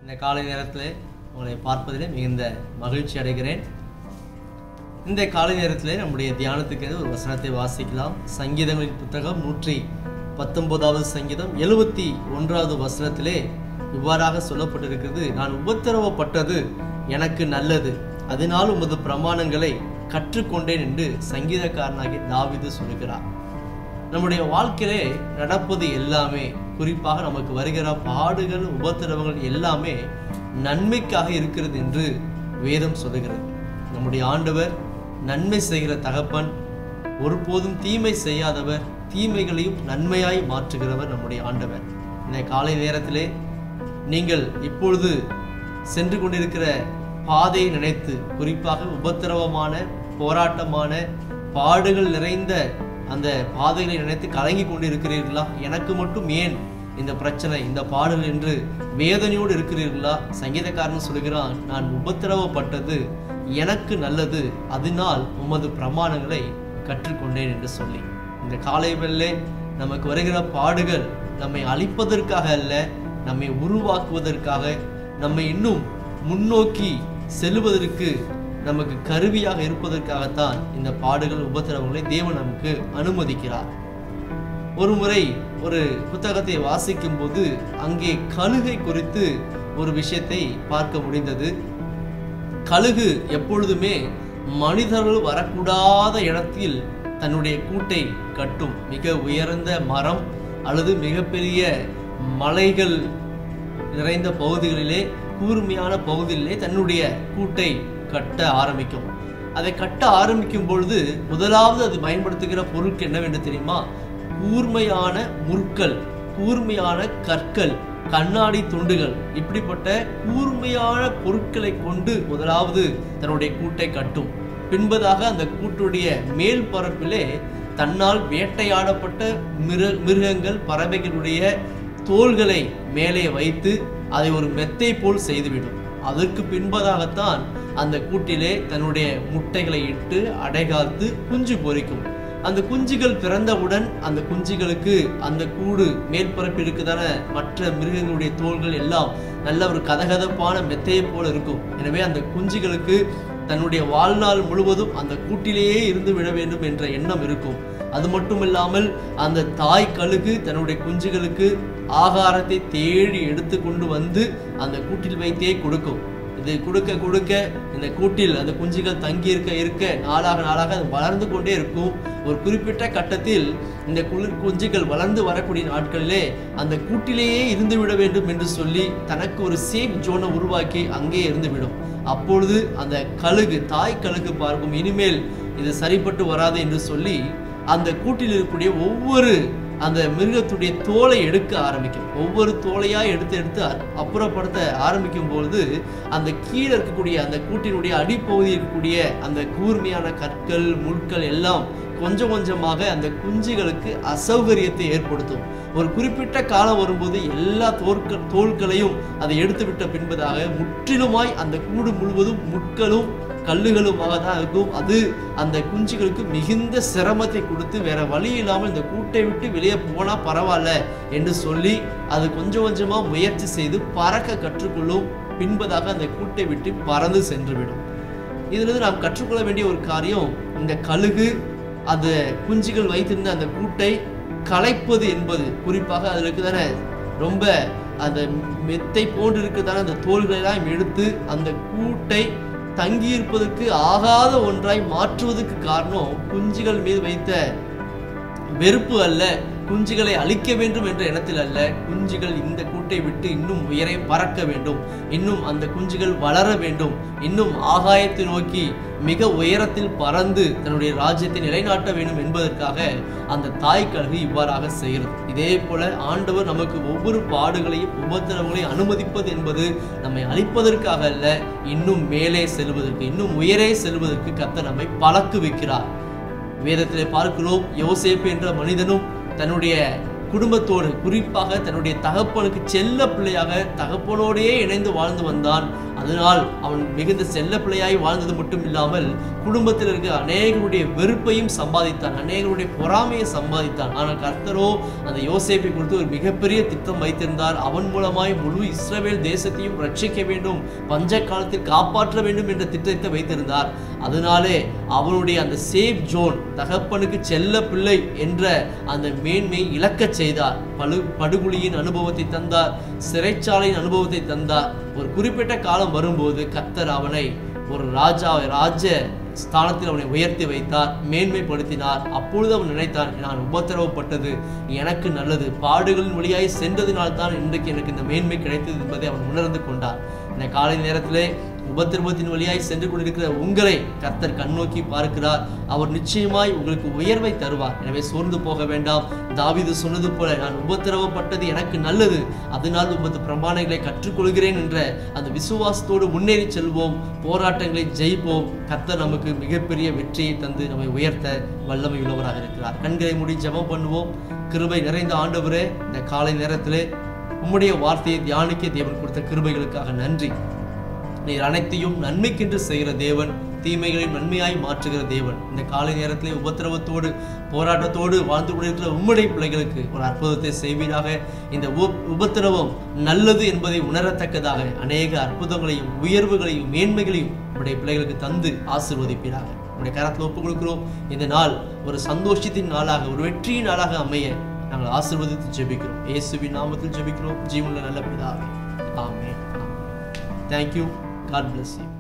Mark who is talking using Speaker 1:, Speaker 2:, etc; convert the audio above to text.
Speaker 1: இந்த காலை நேரத்தில் உங்களை பார்ப்பதிலே மிகுந்த மகிழ்ச்சி அடைகிறேன் இந்த காலை நேரத்தில் நம்முடைய தியானத்துக்கு ஒரு வசனத்தை வாசிக்கலாம் சங்கீதங்களின் புத்தகம் நூற்றி பத்தொன்பதாவது சங்கீதம் எழுபத்தி ஒன்றாவது வசனத்திலே இவ்வாறாக சொல்லப்பட்டிருக்கிறது நான் உபத்திரவப்பட்டது எனக்கு நல்லது அதனால் உமது பிரமாணங்களை கற்றுக்கொண்டேன் என்று சங்கீதக்காரனாகிய தாவீது சொல்லுகிறார் நம்முடைய வாழ்க்கையிலே நடப்பது எல்லாமே குறிப்பாக நமக்கு வருகிற பாடுகள் உபத்திரவங்கள் எல்லாமே நன்மைக்காக இருக்கிறது என்று வேதம் சொல்லுகிறது நம்முடைய ஆண்டவர் நன்மை செய்கிற தகப்பன் ஒருபோதும் தீமை செய்யாதவர் தீமைகளையும் நன்மையாய் மாற்றுகிறவர் நம்முடைய ஆண்டவர் இந்த காலை நேரத்திலே நீங்கள் இப்பொழுது சென்று கொண்டிருக்கிற பாதையை நினைத்து குறிப்பாக உபத்திரவமான போராட்டமான பாடுகள் நிறைந்த அந்த பாதைகளை நினைத்து கலங்கி கொண்டிருக்கிறீர்களா எனக்கு மட்டும் ஏன் இந்த பிரச்சனை இந்த பாடல் என்று வேதனையோடு இருக்கிறீர்களா சங்கீதக்காரன் சொல்கிறான் நான் உபத்திரவப்பட்டது எனக்கு நல்லது அதனால் உமது பிரமாணங்களை கற்றுக்கொண்டேன் என்று சொல்லி இந்த காலை வெள்ளே நமக்கு வருகிற பாடுகள் நம்மை அழிப்பதற்காக அல்ல நம்மை உருவாக்குவதற்காக நம்மை இன்னும் முன்னோக்கி செல்வதற்கு நமக்கு கருவியாக இருப்பதற்காகத்தான் இந்த பாடுகள் உபத்திரவங்களை தேவன் நமக்கு அனுமதிக்கிறார் ஒரு முறை ஒரு புத்தகத்தை வாசிக்கும் போது அங்கே கழுகை குறித்து ஒரு விஷயத்தை பார்க்க முடிந்தது கழுகு எப்பொழுதுமே மனிதர்கள் வரக்கூடாத இடத்தில் தன்னுடைய கூட்டை கட்டும் மிக உயர்ந்த மரம் அல்லது மிகப்பெரிய மலைகள் நிறைந்த பகுதிகளிலே கூர்மையான பகுதியிலே தன்னுடைய கூட்டை கட்ட ஆரம்பிக்கும் அதை கட்ட ஆரம்பிக்கும் பொழுது முதலாவது அது பயன்படுத்துகிற பொருட்கள் என்னவென்று தெரியுமா கூர்மையான முற்கள் கூர்மையான கற்கள் கண்ணாடி துண்டுகள் இப்படிப்பட்ட கூர்மையான பொருட்களை கொண்டு முதலாவது தன்னுடைய கூட்டை கட்டும் பின்பதாக அந்த கூட்டுடைய மேல் பரப்பிலே தன்னால் வேட்டையாடப்பட்ட மிரு மிருகங்கள் பறவைகளுடைய தோள்களை மேலே வைத்து அதை ஒரு மெத்தை போல் செய்துவிடும் அதற்கு பின்பதாகத்தான் அந்த கூட்டிலே தன்னுடைய முட்டைகளை இட்டு அடைகாத்து குஞ்சு பொரிக்கும் அந்த குஞ்சுகள் பிறந்தவுடன் அந்த குஞ்சுகளுக்கு அந்த கூடு மேற்பரப்பு இருக்குதான மற்ற மிருகங்களுடைய தோள்கள் எல்லாம் நல்ல ஒரு கதகதப்பான மெத்தையை போல இருக்கும் எனவே அந்த குஞ்சுகளுக்கு தன்னுடைய வாழ்நாள் முழுவதும் அந்த கூட்டிலேயே இருந்து விட வேண்டும் என்ற எண்ணம் இருக்கும் அது மட்டும் இல்லாமல் அந்த தாய் கழுகு தன்னுடைய குஞ்சுகளுக்கு ஆகாரத்தை தேடி எடுத்து கொண்டு வந்து அந்த கூட்டில் வைத்தே கொடுக்கும் இது கொடுக்க கொடுக்க இந்த கூட்டில் அந்த குஞ்சுகள் தங்கி இருக்க இருக்க நாளாக நாளாக அது வளர்ந்து கொண்டே இருக்கும் ஒரு குறிப்பிட்ட கட்டத்தில் இந்த குளிர் குஞ்சுகள் வளர்ந்து வரக்கூடிய நாட்களிலே அந்த கூட்டிலேயே இருந்து விட வேண்டும் என்று சொல்லி தனக்கு ஒரு சேஃப் ஜோனை உருவாக்கி அங்கே இருந்து விடும் அப்பொழுது அந்த கழுகு தாய் கழுகு பார்க்கும் இனிமேல் இது சரிப்பட்டு வராது என்று சொல்லி அந்த கூட்டில் இருக்கக்கூடிய ஒவ்வொரு அந்த மிருகத்துடைய தோலை எடுக்க ஆரம்பிக்கும் ஒவ்வொரு தோலையா எடுத்து எடுத்து அப்புறப்படுத்த ஆரம்பிக்கும் பொழுது அந்த கீழே இருக்கக்கூடிய அந்த கூட்டினுடைய அடிப்பகுதியில் இருக்கக்கூடிய அந்த கூர்மையான கற்கள் முட்கள் எல்லாம் கொஞ்சம் கொஞ்சமாக அந்த குஞ்சுகளுக்கு அசௌகரியத்தை ஏற்படுத்தும் ஒரு குறிப்பிட்ட காலம் வரும்போது எல்லா தோற்க தோள்களையும் அதை எடுத்து விட்ட பின்பதாக முற்றிலுமாய் அந்த கூடு முழுவதும் முட்களும் கல்லுகளுமாக தான் இருக்கும் அது அந்த குஞ்சுகளுக்கு மிகுந்த சிரமத்தை கொடுத்து வேற வழி இல்லாமல் இந்த கூட்டை விட்டு வெளியே போனா பரவாயில்ல என்று சொல்லி அது கொஞ்சம் கொஞ்சமா முயற்சி செய்து பறக்க கற்றுக்கொள்ளும் பின்பதாக அந்த கூட்டை விட்டு பறந்து சென்றுவிடும் இதிலிருந்து நாம் கற்றுக்கொள்ள வேண்டிய ஒரு காரியம் இந்த கழுகு அந்த குஞ்சுகள் வைத்திருந்த அந்த கூட்டை கலைப்பது என்பது குறிப்பாக அதில் இருக்குதானே ரொம்ப அந்த மெத்தை போன்று இருக்குதானே அந்த தோள்களை எல்லாம் எடுத்து அந்த கூட்டை தங்கியிருப்பதற்கு ஆகாத ஒன்றாய் மாற்றுவதற்கு காரணம் குஞ்சுகள் மீது வைத்த வெறுப்பு அல்ல குஞ்சுகளை அழிக்க வேண்டும் என்ற எண்ணத்தில் அல்ல குஞ்சுகள் இந்த கூட்டை விட்டு இன்னும் உயரை பறக்க வேண்டும் இன்னும் அந்த குஞ்சுகள் வளர வேண்டும் இன்னும் ஆகாயத்தை நோக்கி மிக உயரத்தில் பறந்து தன்னுடைய ராஜ்யத்தை நிலைநாட்ட வேண்டும் என்பதற்காக அந்த தாய் கழுகு இவ்வாறாக செய்கிறது இதே போல ஆண்டவர் நமக்கு ஒவ்வொரு பாடுகளையும் உபத்திரவங்களையும் அனுமதிப்பது என்பது நம்மை அழிப்பதற்காக அல்ல இன்னும் மேலே செல்வதற்கு இன்னும் உயரே செல்வதற்கு கத்த நம்மை பழக்குவிக்கிறார் வேதத்திலே பார்க்கிறோம் யோசேப்பு என்ற மனிதனும் தன்னுடைய குடும்பத்தோடு குறிப்பாக தன்னுடைய தகப்பனுக்கு செல்ல பிள்ளையாக தகப்பனோடையே இணைந்து வாழ்ந்து வந்தான் அந்த அதனால் அவன் மிகுந்த செல்ல பிள்ளையாய் வாழ்ந்தது மட்டும் இல்லாமல் குடும்பத்தில் இருக்க அநேகருடைய வெறுப்பையும் சம்பாதித்தான் அநேகருடைய பொறாமையை சம்பாதித்தான் ஆனால் கர்த்தரோ அந்த யோசேப்பை குறித்து ஒரு மிகப்பெரிய திட்டம் வைத்திருந்தார் அவன் மூலமாய் முழு இஸ்ரவேல் தேசத்தையும் ரட்சிக்க வேண்டும் பஞ்ச காலத்தில் காப்பாற்ற வேண்டும் என்ற திட்டத்தை வைத்திருந்தார் அதனாலே அவனுடைய அந்த சேவ் ஜோன் தகப்பனுக்கு செல்ல பிள்ளை என்ற அந்த மேன்மையை இழக்கச் செய்தார் பழு படுகொலியின் அனுபவத்தை தந்தார் சிறைச்சாலையின் அனுபவத்தை தந்தார் ஒரு குறிப்பிட்ட காலம் வரும்போது கர்த்தர் அவனை ஒரு ராஜா ராஜ ஸ்தானத்தில் அவனை உயர்த்தி வைத்தார் மேன்மைப்படுத்தினார் அப்பொழுது அவன் நினைத்தான் நான் உபத்திரவப்பட்டது எனக்கு நல்லது பாடுகளின் வழியாய் சென்றதினால் தான் இன்றைக்கு எனக்கு இந்த மேன்மை கிடைத்தது என்பதை அவன் உணர்ந்து கொண்டான் இந்த காலை நேரத்திலே உபத்திரவத்தின் வழியாய் சென்று கொண்டிருக்கிற உங்களை கர்த்தர் கண்ணோக்கி பார்க்கிறார் அவர் நிச்சயமாய் உங்களுக்கு உயர்வை தருவார் எனவே சோர்ந்து போக வேண்டாம் தாவீது சொன்னது போல நான் உபத்திரவப்பட்டது எனக்கு நல்லது அதனால் உமது பிரமாணங்களை கற்றுக்கொள்கிறேன் என்ற அந்த விசுவாசத்தோடு முன்னேறி செல்வோம் போராட்டங்களை ஜெயிப்போம் கர்த்தர் நமக்கு மிகப்பெரிய வெற்றியை தந்து நம்மை உயர்த்த வல்லமை உள்ளவராக இருக்கிறார் கண்களை மூடி ஜெபம் பண்ணுவோம் கிருபை நிறைந்த ஆண்டவரே இந்த காலை நேரத்திலே உம்முடைய வார்த்தையை தியானிக்க தேவன் கொடுத்த கிருபைகளுக்காக நன்றி நீர் அனைத்தையும் நன்மைக்கென்று செய்கிற தேவன் தீமைகளை நன்மையாய் மாற்றுகிற தேவன் இந்த காலை நேரத்திலே உபத்திரவத்தோடு போராட்டத்தோடு வாழ்ந்து கொண்டிருக்கிற உம்முடைய பிள்ளைகளுக்கு ஒரு அற்புதத்தை செய்வீராக இந்த உப- உபத்திரவம் நல்லது என்பதை உணரத்தக்கதாக அநேக அற்புதங்களையும் உயர்வுகளையும் மேன்மைகளையும் உம்முடைய பிள்ளைகளுக்கு தந்து ஆசீர்வதிப்பீராக உம்முடைய கரத்தில் ஒப்புக் கொடுக்கிறோம் இந்த நாள் ஒரு சந்தோஷத்தின் நாளாக ஒரு வெற்றியின் நாளாக அமைய நாங்கள் ஆசீர்வதித்து ஜெபிக்கிறோம் இயேசுவின் நாமத்தில் ஜெபிக்கிறோம் ஜீவனில் நல்ல பிதாவே amen thank you God bless you